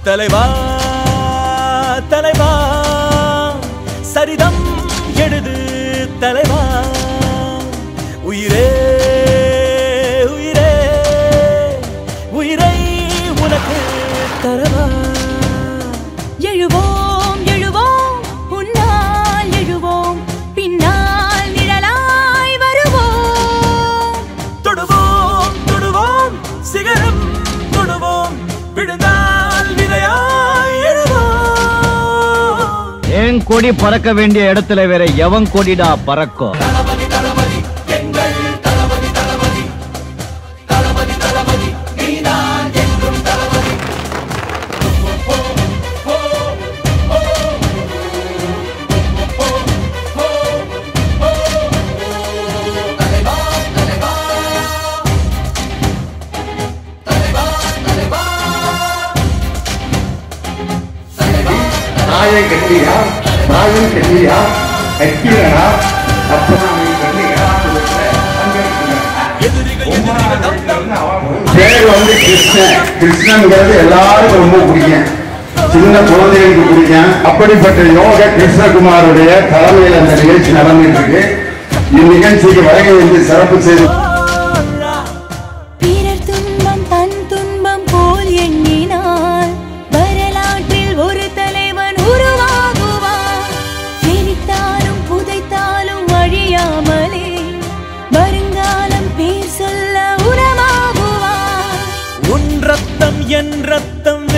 தலைவா தலைவா சரிதம் எழுது தலைவா உயிரே உயிரே உயிரை உனக்கு தரவா எழுவோம் எழுவோம் உன்னால் எழுவோம் பின்னால் நிழலாய் வருவோம் தொடுவோம் தொடுவோம் சிகரம் தொடுவோம் விழுந்தால் விதையாய் எழுவோம் ஏன் கொடி பறக்க வேண்டிய இடத்துல வேற எவன் கொடிடா பறக்கும் நாயை கட்டியா நாயும் கட்டியா கட்டியா அப்பதான் கட்டியா பேர் வந்து கிருஷ்ணன் கிருஷ்ணன்கிறது எல்லாருக்கும் ரொம்ப பிடிக்கும் சின்ன குழந்தைகளுக்கு பிடிக்கும் அப்படிப்பட்ட யோக கிருஷ்ணகுமாருடைய தலைமையில் அந்த நிகழ்ச்சி நடந்துட்டு இருக்கு இந்நிகழ்ச்சிக்கு வருகை வந்து சிறப்பு செய்து பிறர் துன்பம் தன் துன்பம் போல் எண்ணினார் வரலாற்றில் ஒரு தலைவன் உருவாகுவார் எரித்தாலும் புதைத்தாலும் அழியாமலே வருங்காலம் பேர் சொல்ல உரமாகுவார் உன் ரத்தம் என் ரத்தம்